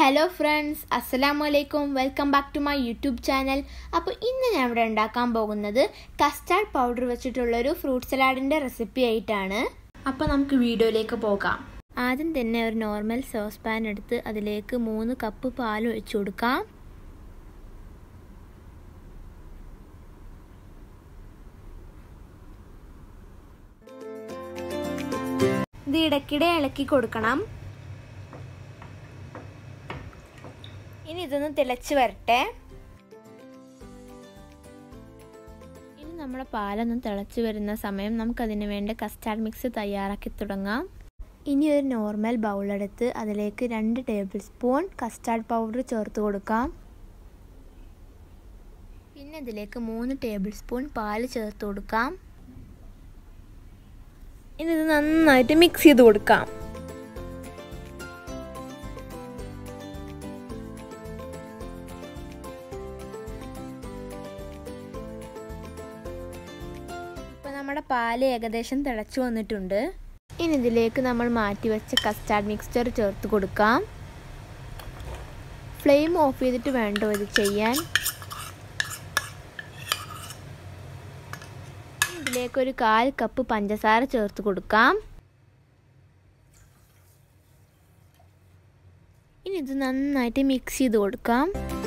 hello friends അസ്സലാമു അലൈക്കും welcome back to my YouTube channel അപ്പോൾ ഇന്ന് ഞാൻ ഇവിടെ ഉണ്ടാക്കാൻ പോകുന്നത് കസ്റ്റാർഡ് പൗഡർ വെച്ചിട്ടുള്ളൊരു ഫ്രൂട്ട് സലാഡിൻ്റെ റെസിപ്പി ആയിട്ടാണ് അപ്പോൾ നമുക്ക് വീഡിയോയിലേക്ക് പോകാം ആദ്യം തന്നെ ഒരു നോർമൽ സോസ് പാൻ എടുത്ത് അതിലേക്ക് മൂന്ന് കപ്പ് പാൽ ഒഴിച്ചു കൊടുക്കാം ഇത് ഇടയ്ക്കിടെ ഇളക്കി കൊടുക്കണം ഇനി ഇതൊന്ന് തിളച്ച് വരട്ടെ ഇനി നമ്മുടെ പാലൊന്ന് തിളച്ച് വരുന്ന സമയം നമുക്കതിന് വേണ്ട കസ്റ്റാർഡ് മിക്സ് തയ്യാറാക്കി തുടങ്ങാം ഇനി ഒരു നോർമൽ ബൗളെടുത്ത് അതിലേക്ക് രണ്ട് ടേബിൾ സ്പൂൺ കസ്റ്റാർഡ് പൗഡർ ചേർത്ത് കൊടുക്കാം പിന്നെ ഇതിലേക്ക് മൂന്ന് ടേബിൾ സ്പൂൺ പാല് ചേർത്ത് കൊടുക്കാം ഇനി ഇത് നന്നായിട്ട് മിക്സ് ചെയ്ത് കൊടുക്കാം ഇപ്പം നമ്മുടെ പാല് ഏകദേശം തിളച്ചു വന്നിട്ടുണ്ട് ഇനി ഇതിലേക്ക് നമ്മൾ മാറ്റി വെച്ച കസ്റ്റാർഡ് മിക്സ്ചർ ചേർത്ത് കൊടുക്കാം ഫ്ലെയിം ഓഫ് ചെയ്തിട്ട് വേണ്ടോ ഇത് ചെയ്യാൻ ഇതിലേക്കൊരു കാൽ കപ്പ് പഞ്ചസാര ചേർത്ത് കൊടുക്കാം ഇനി ഇത് നന്നായിട്ട് മിക്സ് ചെയ്ത് കൊടുക്കാം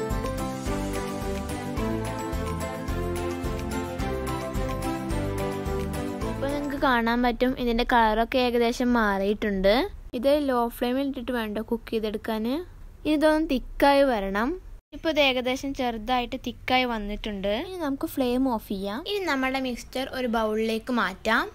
ഇപ്പോൾ നിങ്ങൾക്ക് കാണാൻ പറ്റും ഇതിൻ്റെ കളറൊക്കെ ഏകദേശം മാറിയിട്ടുണ്ട് ഇത് ലോ ഫ്ലെയിമിൽ ഇട്ടിട്ട് വേണ്ട കുക്ക് ചെയ്തെടുക്കാൻ ഇതൊന്ന് തിക്കായി വരണം ഇപ്പോൾ ഇത് ഏകദേശം ചെറുതായിട്ട് തിക്കായി വന്നിട്ടുണ്ട് ഇനി നമുക്ക് ഫ്ലെയിം ഓഫ് ചെയ്യാം ഇനി നമ്മുടെ മിക്സ്ചർ ഒരു ബൗളിലേക്ക് മാറ്റാം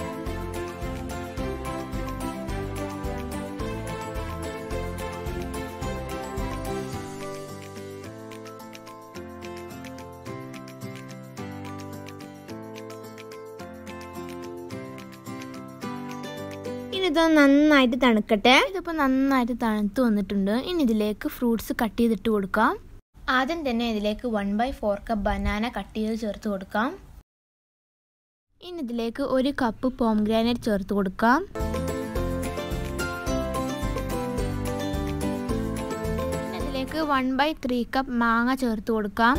ഇനി ഇത് നന്നായിട്ട് തണുക്കട്ടെ ഇതിപ്പോൾ നന്നായിട്ട് തണുത്ത് വന്നിട്ടുണ്ട് ഇനി ഇതിലേക്ക് ഫ്രൂട്ട്സ് കട്ട് ചെയ്തിട്ട് കൊടുക്കാം ആദ്യം തന്നെ ഇതിലേക്ക് one by four cup banana cut ചെയ്ത് ചേർത്ത് കൊടുക്കാം ഇനി ഇതിലേക്ക് ഒരു കപ്പ് പോംഗ്രാനൈറ്റ് ചേർത്ത് കൊടുക്കാം ഇതിലേക്ക് വൺ ബൈ ത്രീ കപ്പ് മാങ്ങ ചേർത്ത് കൊടുക്കാം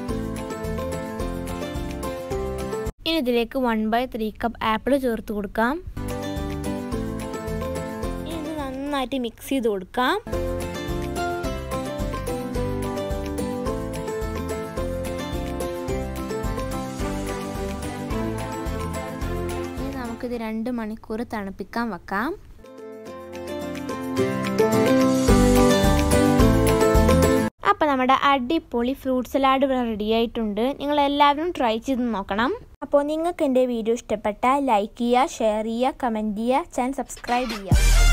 ഇനി ഇതിലേക്ക് one by three cup apple ചേർത്ത് കൊടുക്കാം ഇത് നന്നായിട്ട് മിക്സ് ചെയ്ത് കൊടുക്കാം ഇനി നമുക്കിത് രണ്ട് മണിക്കൂർ തണുപ്പിക്കാൻ വെക്കാം അപ്പോൾ നമ്മുടെ അടിപൊളി ഫ്രൂട്ട് സലാഡ് ഇവിടെ റെഡി ആയിട്ടുണ്ട് നിങ്ങൾ എല്ലാവരും ട്രൈ ചെയ്ത് നോക്കണം അപ്പോൾ നിങ്ങൾക്ക് എൻ്റെ വീഡിയോ ഇഷ്ടപ്പെട്ടാൽ ലൈക്ക് ചെയ്യുക ഷെയർ ചെയ്യുക കമൻറ്റ് ചെയ്യുക ചാനൽ സബ്സ്ക്രൈബ് ചെയ്യുക